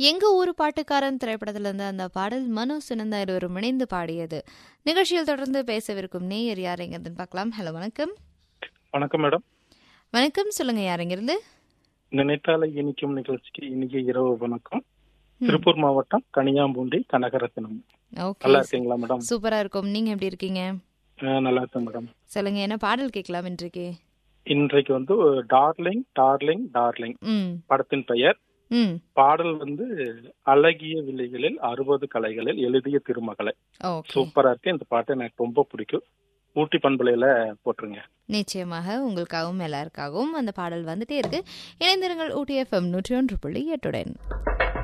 எங்க ஊரு பாட்டுக்காரன் திரைப்படத்துல இருந்து அந்த பாடல் மனோ சுனந்தா இருவரும் இணைந்து பாடியது நிகழ்ச்சியில் தொடர்ந்து பேசவிருக்கும் நேயர் யார் எங்கிறதுன்னு பார்க்கலாம் ஹலோ வணக்கம் வணக்கம் மேடம் வணக்கம் சொல்லுங்க யார் எங்கிருந்து நினைத்தாலே இனிக்கும் நிகழ்ச்சிக்கு இனிய இரவு வணக்கம் திருப்பூர் மாவட்டம் கனியாம்பூண்டி கனகரத்தினம் ஓகே நல்லா இருக்கீங்களா மேடம் சூப்பரா இருக்கும் நீங்க எப்படி இருக்கீங்க அஹ் நல்லா இருக்கேன் மேடம் சொல்லுங்க என்ன பாடல் கேட்கலாம் இன்றைக்கு இன்றைக்கு வந்து டார்லிங் டார்லிங் டார்லிங் ம் படத்தின் பெயர் ம் பாடல் வந்து அழகிய விலைகளில் அறுபது கலைகளில் எழுதிய திருமகளை ஓகே சூப்பரா இருக்கு இந்த பாட்டு எனக்கு ரொம்ப பிடிக்கும் ஊட்டி பண்பலையில போட்டுருங்க நிச்சயமாக உங்களுக்காகவும் எல்லாருக்காகவும் அந்த பாடல் வந்துட்டே இருக்கு இணைந்திருங்கள் ஊட்டி எஃப்எம் நூற்றி ஒன்று புள்ளி எட்டுடன்